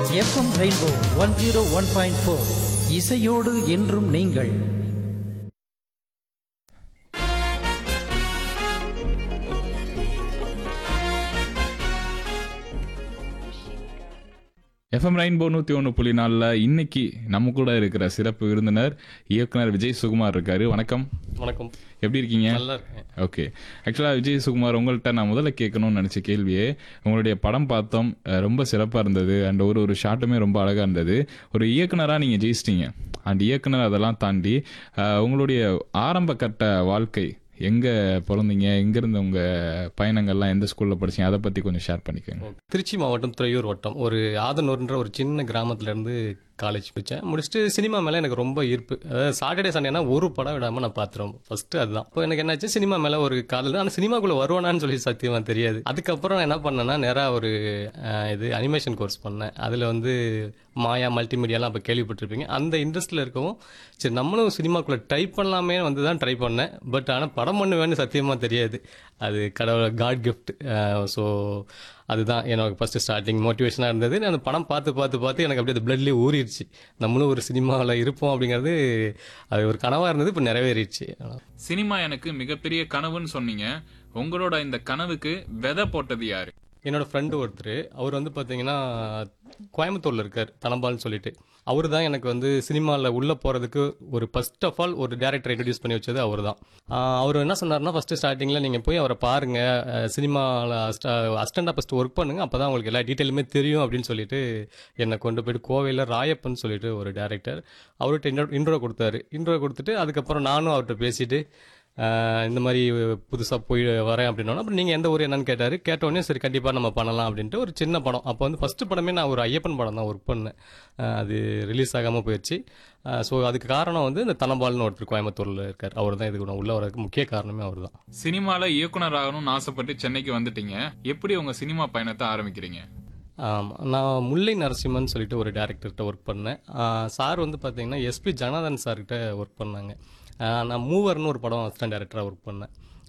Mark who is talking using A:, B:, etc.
A: FM Rainbow one zero one point four இசையோடு என்றும் நீங்கள்
B: எஃப்எம் ரெயின்போ நூற்றி ஒன்று புள்ளி நாலில் இன்னைக்கு நம்ம கூட இருக்கிற சிறப்பு விருந்தினர் இயக்குனர் விஜய் சுகுமார் இருக்காரு வணக்கம்
C: வணக்கம்
B: எப்படி இருக்கீங்க
C: நல்லா இருக்கேன்
B: ஓகே ஆக்சுவலாக விஜய் சுகுமார் உங்கள்கிட்ட நான் முதல்ல கேட்கணும்னு நினச்ச கேள்வியே உங்களுடைய படம் பார்த்தோம் அஹ் ரொம்ப சிறப்பாக இருந்தது அண்ட் ஒரு ஒரு ஷாட்டுமே ரொம்ப அழகாக இருந்தது ஒரு இயக்குனராக நீங்கள் ஜெயிச்சிட்டீங்க அண்ட் இயக்குனர் அதெல்லாம் தாண்டி அஹ் உங்களுடைய ஆரம்ப கட்ட வாழ்க்கை எங்கே பிறந்தீங்க எங்கேருந்து உங்கள் பயணங்கள்லாம் எந்த ஸ்கூலில் படிச்சீங்க அதை பற்றி கொஞ்சம் ஷேர் பண்ணிக்கோங்க
C: திருச்சி மாவட்டம் துறையூர் வட்டம் ஒரு ஆதனூர்ன்ற ஒரு சின்ன கிராமத்துல இருந்து காலேஜ் படித்தேன் முடிச்சுட்டு சினிமா மேலே எனக்கு ரொம்ப ஈர்ப்பு அதாவது சாட்டர்டே சண்டேனா ஒரு படம் விடாமல் நான் பார்த்துருவோம் ஃபர்ஸ்ட் அதுதான் இப்போ எனக்கு என்னாச்சு சினிமா மேலே ஒரு காதல் ஆனால் சினிமாக்குள்ளே வருவானான்னு சொல்லி சத்தியமாக தெரியாது அதுக்கப்புறம் நான் என்ன பண்ணேன்னா நேராக ஒரு அஹ், இது அனிமேஷன் கோர்ஸ் பண்ணேன் அதில் வந்து மாயா மல்டிமீடியாலாம் அப்போ கேள்விப்பட்டிருப்பீங்க அந்த இன்ட்ரெஸ்ட்டில் இருக்கவும் சரி நம்மளும் சினிமாக்குள்ளே ட்ரை பண்ணலாமே வந்து தான் ட்ரை பண்ணேன் பட் ஆனால் படம் பண்ணுவேன்னு சத்தியமாக தெரியாது அது கடவுள் காட் கிஃப்ட் ஸோ அதுதான் எனக்கு ஃபஸ்ட்டு ஸ்டார்டிங் மோட்டிவேஷனாக இருந்தது நான் அந்த படம் பார்த்து பார்த்து பார்த்து எனக்கு அப்படியே அது பிளட்லேயே ஊறிடுச்சு நம்மளும் ஒரு சினிமாவில் இருப்போம் அப்படிங்கிறது அது ஒரு கனவாக இருந்தது இப்போ நிறைவேறிடுச்சு
B: சினிமா எனக்கு மிகப்பெரிய கனவுன்னு சொன்னீங்க உங்களோட இந்த கனவுக்கு விதை போட்டது யாரு
C: என்னோட ஃப்ரெண்டு ஒருத்தர் அவர் வந்து பார்த்தீங்கன்னா கோயம்புத்தூரில் இருக்கார் தனபால்னு சொல்லிட்டு அவர் தான் எனக்கு வந்து சினிமாவில் உள்ளே போகிறதுக்கு ஒரு ஃபர்ஸ்ட் ஆஃப் ஆல் ஒரு டேரக்டர் இன்ட்ரடியூஸ் பண்ணி வச்சது அவர் தான் அவர் என்ன சொன்னார்னா ஃபஸ்ட்டு ஸ்டார்டிங்கில் நீங்கள் போய் அவரை பாருங்கள் சினிமாவில் அஸ்டண்டாக ஃபஸ்ட்டு ஒர்க் பண்ணுங்கள் அப்போ தான் உங்களுக்கு எல்லா டீட்டெயிலுமே தெரியும் அப்படின்னு சொல்லிட்டு என்னை கொண்டு போயிட்டு கோவையில் ராயப்பன் சொல்லிட்டு ஒரு டேரக்டர் அவர்கிட்ட இன்ட்ரோ இன்ட்ரோ கொடுத்தாரு இன்ட்ரோ கொடுத்துட்டு அதுக்கப்புறம் நானும் அவர்கிட்ட பேசிட்டு ஆஹ் இந்த மாதிரி புதுசாக போய் வரேன் அப்படின்னா அப்புறம் நீங்கள் எந்த ஊர் என்னன்னு கேட்டார் கேட்டோடனே சரி கண்டிப்பாக நம்ம பண்ணலாம் அப்படின்ட்டு ஒரு சின்ன படம் அப்போ வந்து ஃபஸ்ட்டு படமே நான் ஒரு ஐயப்பன் படம் தான் ஒர்க் பண்ணேன் ஆஹ் அது ரிலீஸ் ஆகாமல் போயிடுச்சு ஸோ அதுக்கு காரணம் வந்து இந்த தனபால்னு ஒருத்தர் கோயம்புத்தூரில் இருக்கார் அவர் தான் இதுக்கு நான் உள்ள வரதுக்கு முக்கிய காரணமே அவர் தான்
B: சினிமால இயக்குனர் ஆகணும்னு ஆசைப்பட்டு சென்னைக்கு வந்துட்டீங்க எப்படி உங்க சினிமா பயணத்தை ஆரம்பிக்கிறீங்க
C: ஆமாம் நான் முல்லை நரசிம்மன் சொல்லிட்டு ஒரு டேரக்டர்கிட்ட ஒர்க் பண்ணேன் சார் வந்து பார்த்தீங்கன்னா எஸ்பி ஜனார்தன் சார்கிட்ட ஒர்க் பண்ணாங்க ஆஹ் நான் மூவர்னு ஒரு படம் அசிஸ்டன்ட் டேரக்டராக ஒர்க் பண்ணேன்